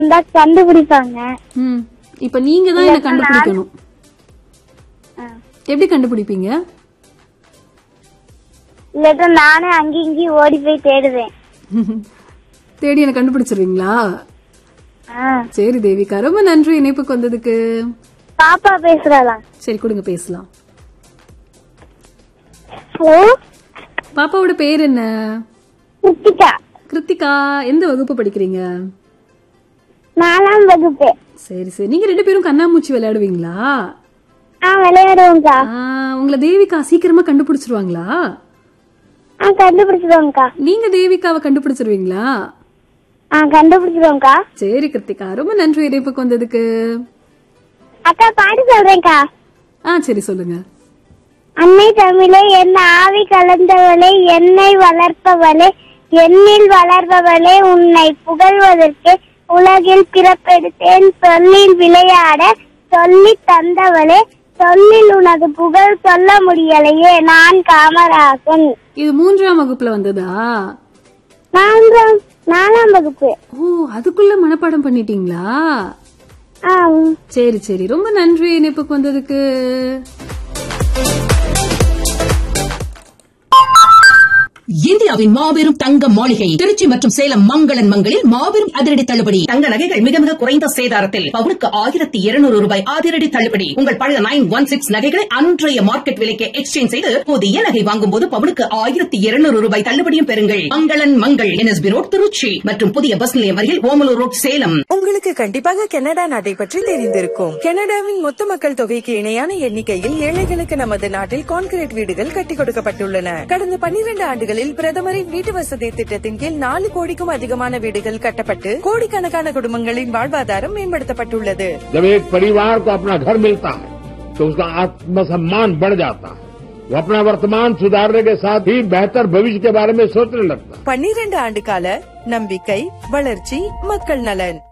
இருந்தா கண்டுபிடிப்பாங்க ம் இப்ப நீங்க தான் என்ன கண்டுபிடிக்கணும் ஆ. எப்படி கண்டுபிடிப்பீங்க இல்லாட்டா நானே அங்கேயும் இங்கேயும் ஓடி போய் தேடுவேன் தேடி என்ன கண்டுபிடிச்சிருவீங்களா ஆ. சரி தேவிகா ரொம்ப நன்றி இணைப்புக்கு வந்ததுக்கு பாப்பா பேசுறாளாம் சரி கொடுங்க பேசலாம் ஹலோ பாப்பாவோட பேர் என்ன கிருத்திகா கிருத்திகா எந்த வகுப்பு படிக்கிறீங்க நாலாம் வகுப்பு சரி சரி நீங்க ரெண்டு பேரும் கண்ணாமூச்சி விளையாடுவீங்களா ஆ விளையாடுவோம்க்கா ஆ, உங்களை தேவிகா சீக்கிரமா கண்டுபிடிச்சிருவாங்களா ஆ கண்டுபிடிச்சிருவோம்க்கா நீங்க தேவிகாவை கண்டுபிடிச்சிருவீங்களா ஆ கண்டுபிடிச்சிருவோம்க்கா சரி கிருத்திகா ரொம்ப நன்றி இணைப்புக்கு வந்ததுக்கு அக்கா பாட்டு சொல்றேன்க்கா ஆ சரி சொல்லுங்க அன்னை தமிழே என் ஆவி கலந்தவளே என்னை வளர்ப்பவளே என்னில் வளர்பவளே உன்னை புகழ்வதற்கு உலகில் பிறப்பெடுத்தேன் சொல்லில் விளையாட சொல்லி தந்தவளே சொல்லில் உனது புகழ் சொல்ல முடியலையே நான் காமராசன் இது மூன்றாம் வகுப்புல வந்ததா நான்காம் நாலாம் வகுப்பு ஓ அதுக்குள்ள மனப்பாடம் பண்ணிட்டீங்களா ஆ சரி சரி ரொம்ப நன்றி இணைப்புக்கு வந்ததுக்கு இந்தியாவின் மாபெரும் தங்க மாளிகை திருச்சி மற்றும் சேலம் மங்களன் மங்களில் மாபெரும் அதிரடி தள்ளுபடி தங்க நகைகள் மிக மிக குறைந்த சேதாரத்தில் பவுனுக்கு ஆயிரத்தி இருநூறு ரூபாய் அதிரடி தள்ளுபடி உங்கள் பழைய நைன் ஒன் சிக்ஸ் நகைகளை அன்றைய மார்க்கெட் விலைக்கு எக்ஸ்சேஞ்ச் செய்து புதிய நகை வாங்கும் போது பவுனுக்கு ஆயிரத்தி இருநூறு ரூபாய் தள்ளுபடியும் பெறுங்கள் மங்களன் மங்கள் என்எஸ்பி ரோட் திருச்சி மற்றும் புதிய பஸ் நிலையம் அருகில் ஓமலூர் ரோட் சேலம் உங்களுக்கு கண்டிப்பாக கனடா நாட்டை பற்றி தெரிந்திருக்கும் கனடாவின் மொத்த மக்கள் தொகைக்கு இணையான எண்ணிக்கையில் ஏழைகளுக்கு நமது நாட்டில் கான்கிரீட் வீடுகள் கட்டிக் கொடுக்கப்பட்டுள்ளன கடந்த 12 ஆண்டுகளில் பிரதமரின் வீட்டு வசதி திட்டத்தின் கீழ் நாலு கோடிக்கும் அதிகமான வீடுகள் கட்டப்பட்டு கோடிக்கணக்கான குடும்பங்களின் வாழ்வாதாரம் மேம்படுத்தப்பட்டுள்ளது जब एक परिवार को अपना घर मिलता है तो उसका आत्मसम्मान बढ़ जाता है वो अपना वर्तमान सुधारने के साथ ही बेहतर भविष्य के बारे में सोचने लगता है 12 ஆண்டு கால நம்பிக்கை வளர்ச்சி மக்கள் நலன்